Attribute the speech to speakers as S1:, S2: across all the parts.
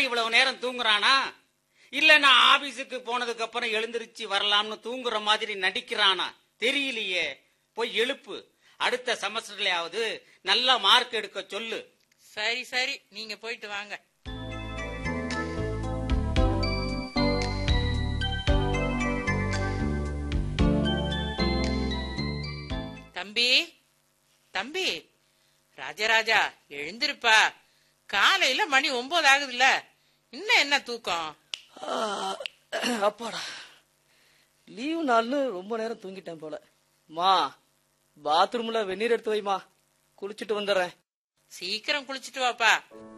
S1: இவ்வளவு நேரம் தூங்குறானா இல்ல நான் ஆபீஸுக்கு போனதுக்கு அப்புறம் எழுந்திருச்சு வரலாம்னு தூங்குற மாதிரி நடிக்கிறானா தெரியலையே போய் எழுப்பு அடுத்த செமஸ்டர்லயாவது நல்ல மார்க் எடுக்க சொல்லு
S2: சரி சரி நீங்க போயிட்டு வாங்க தம்பி தம்பி ராஜராஜா எழுந்திருப்பா காலையில மணி ஒன்பது ஆகுதுல்ல இன்னும் என்ன தூக்கம்
S3: ஆ, அப்பாடா லீவு நாள்னு ரொம்ப நேரம் தூங்கிட்டேன் போல மா பாத்ரூம்ல வெந்நீர் எடுத்து வைமா குளிச்சுட்டு வந்துடுறேன்
S2: சீக்கிரம் குளிச்சிட்டு வாப்பா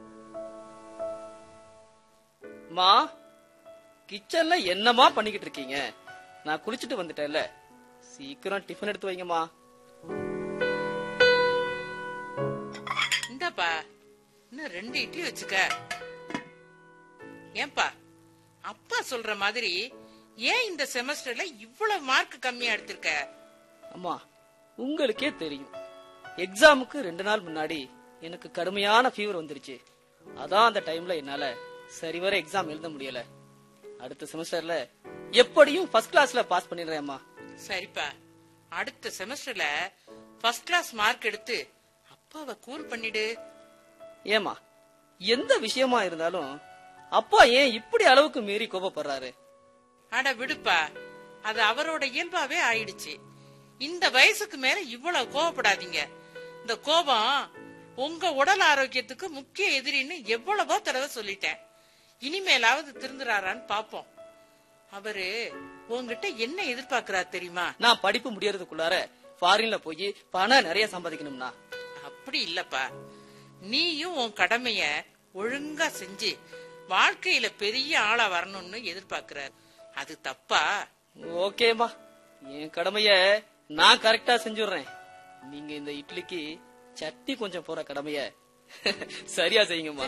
S3: மா கிச்சன்ல என்னமா பண்ணிக்கிட்டு இருக்கீங்க நான் குளிச்சுட்டு வந்துட்டேன்ல சீக்கிரம் டிஃபன் எடுத்து வைங்கம்மா
S2: இந்தாப்பா இன்னும் ரெண்டு இட்லி வச்சுக்க ஏன்பா அப்பா சொல்ற மாதிரி ஏன் இந்த செமஸ்டர்ல இவ்வளவு மார்க் கம்மியா எடுத்திருக்க
S3: அம்மா உங்களுக்கே தெரியும் எக்ஸாமுக்கு ரெண்டு நாள் முன்னாடி எனக்கு கடுமையான ஃபீவர் வந்துருச்சு அதான் அந்த டைம்ல என்னால சரிவர எக்ஸாம் எழுத முடியல அடுத்த செமஸ்டர்ல எப்படியும் ஃபர்ஸ்ட் கிளாஸ்ல பாஸ் பண்ணிடுறேன் அம்மா
S2: சரிப்பா அடுத்த செமஸ்டர்ல ஃபர்ஸ்ட் கிளாஸ் மார்க் எடுத்து அப்பாவை கூல் பண்ணிடு
S3: ஏமா எந்த விஷயமா இருந்தாலும் அப்பா ஏன் இப்படி அளவுக்கு மீறி கோபப்படுறாரு
S2: அட விடுப்பா அது அவரோட இயல்பாவே ஆயிடுச்சு இந்த வயசுக்கு மேல இவ்வளவு கோவப்படாதீங்க இந்த கோபம் உங்க உடல் ஆரோக்கியத்துக்கு முக்கிய எதிரின்னு எவ்வளவோ தடவை சொல்லிட்டேன் இனிமேலாவது திருந்துறாரான்னு பாப்போம் அவரு உங்ககிட்ட என்ன எதிர்பார்க்கிறார் தெரியுமா
S3: நான் படிப்பு முடியறதுக்குள்ளார ஃபாரின்ல போய் பணம் நிறைய சம்பாதிக்கணும்னா
S2: அப்படி இல்லப்பா நீயும் உன் கடமைய ஒழுங்கா செஞ்சு வாழ்க்கையில பெரிய ஆளா வரணும்னு எதிர்பார்க்கிறார் அது தப்பா
S3: ஓகேம்மா என் கடமைய நான் கரெக்டா செஞ்சுடுறேன் நீங்க இந்த இட்லிக்கு சட்னி கொஞ்சம் போற கடமைய சரியா செய்யுங்கம்மா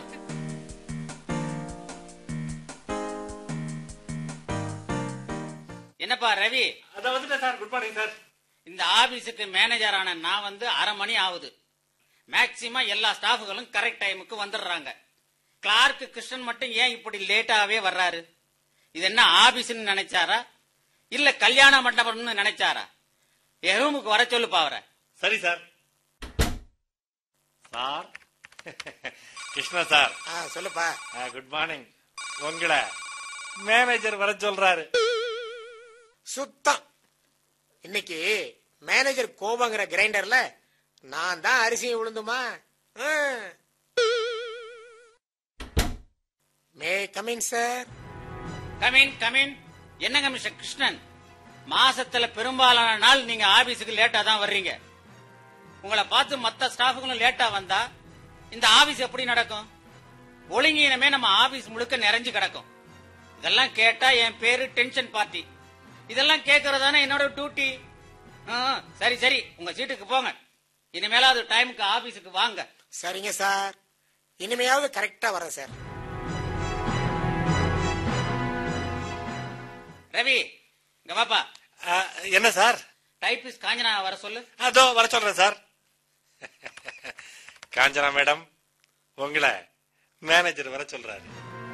S1: என்னப்பா ரவி
S4: அதான் வந்துட்டேன் சார் குட் மார்னிங் சார்
S1: இந்த ஆபீஸுக்கு மேனேஜரான நான் வந்து அரை மணி ஆகுது மேக்சிமம் எல்லா ஸ்டாஃபுகளும் கரெக்ட் டைமுக்கு வந்துடுறாங்க கிளார்க் கிருஷ்ணன் மட்டும் ஏன் இப்படி லேட்டாவே வர்றாரு இது என்ன ஆபீஸ்னு நினைச்சாரா இல்ல கல்யாண மண்டபம்னு நினைச்சாரா என் ரூமுக்கு வர சொல்லுப்பா அவரை
S4: சரி சார் சார் கிருஷ்ணா சார்
S5: ஆ சொல்லுப்பா
S4: குட் மார்னிங் உங்களை மேனேஜர் வர சொல்றாரு
S5: சுத்தம் இன்னைக்கு மேனேஜர் கோபங்கிற கிரைண்டர்ல நான் தான் அரிசியும் உளுந்துமா may come in sir
S1: come in come in என்னங்க மிஸ்டர் கிருஷ்ணன் மாசத்துல பெரும்பாலான நாள் நீங்க ஆபீஸுக்கு லேட்டா தான் வர்றீங்க உங்களை பார்த்து மத்த ஸ்டாஃபுகளும் லேட்டா வந்தா இந்த ஆபீஸ் எப்படி நடக்கும் ஒழுங்கீனமே நம்ம ஆபீஸ் முழுக்க நிறைஞ்சு கிடக்கும் இதெல்லாம் கேட்டா என் பேரு டென்ஷன் பார்ட்டி இதெல்லாம் கேட்கறதானே என்னோட டியூட்டி சரி சரி உங்க சீட்டுக்கு போங்க இனிமேலாவது டைமுக்கு ஆபீஸுக்கு வாங்க
S5: சரிங்க சார் இனிமையாவது கரெக்டா வரேன் சார்
S1: ரவி இங்க வாப்பா
S4: ஆ, என்ன சார்
S1: டைபிஸ்ட் காஞ்சனா வர சொல்லு
S4: அதோ வர சொல்றேன் சார் காஞ்சனா மேடம் உங்களை மேனேஜர் வர சொல்றாரு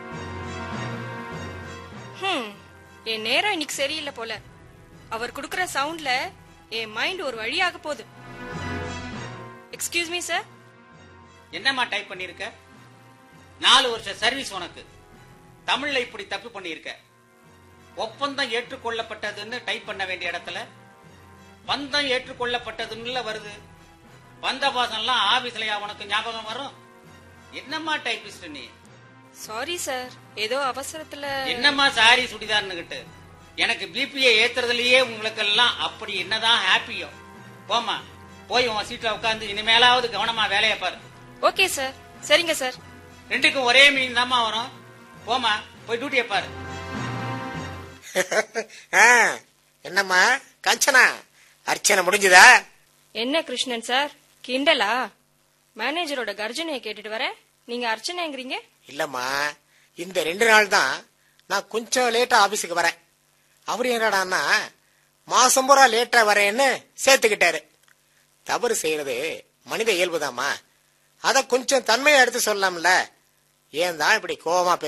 S6: ஹம், என் நேரம் இன்னைக்கு சரியில்லை போல அவர் குடுக்கற சவுண்ட்ல என் மைண்ட் ஒரு வழியாக போகுது எக்ஸ்கியூஸ் மீ சார்
S1: என்னம்மா டைப் பண்ணிருக்க நாலு வருஷம் சர்வீஸ் உனக்கு தமிழ்ல இப்படி தப்பு பண்ணிருக்க ஒப்பந்தம் ஏற்றுக்கொள்ளப்பட்டதுன்னு டைப் பண்ண வேண்டிய இடத்துல பந்தம் ஏற்றுக்கொள்ளப்பட்டதுன்னு வருது பந்த பாசம்லாம் ஆபீஸ்லயா உனக்கு ஞாபகம் வரும் என்னம்மா டைபிஸ்ட் நீ
S6: சாரி சார் ஏதோ அவசரத்துல
S1: என்னம்மா சாரி சுடிதார்னுகிட்டு எனக்கு பிபிஏ ஏத்துறதுலயே உங்களுக்கு எல்லாம் அப்படி என்னதான் ஹாப்பியோ போமா போய் உன் சீட்ல உட்கார்ந்து இனிமேலாவது கவனமா வேலையை பாரு
S6: ஓகே சார் சரிங்க சார்
S1: ரெண்டுக்கும் ஒரே மீன் தாம்மா வரும் போமா போய் டியூட்டியை பாரு
S5: ஆ, என்னம்மா கஞ்சனா அர்ச்சனை முடிஞ்சுதா
S6: என்ன கிருஷ்ணன் சார் கிண்டலா மேனேஜரோட கர்ஜனையை கேட்டுட்டு வரேன் நீங்க அர்ச்சனைங்கிறீங்க
S5: இல்லம்மா இந்த ரெண்டு நாள் தான் நான் கொஞ்சம் லேட்டா ஆபீஸுக்கு வரேன் அவர் என்னடான்னா மாசம் பூரா லேட்டா வரேன்னு சேர்த்துக்கிட்டாரு தவறு செய்யறது மனித இயல்புதாம்மா அத கொஞ்சம் தன்மையை எடுத்து சொல்லலாம்ல ஏன் தான் இப்படி கோவமா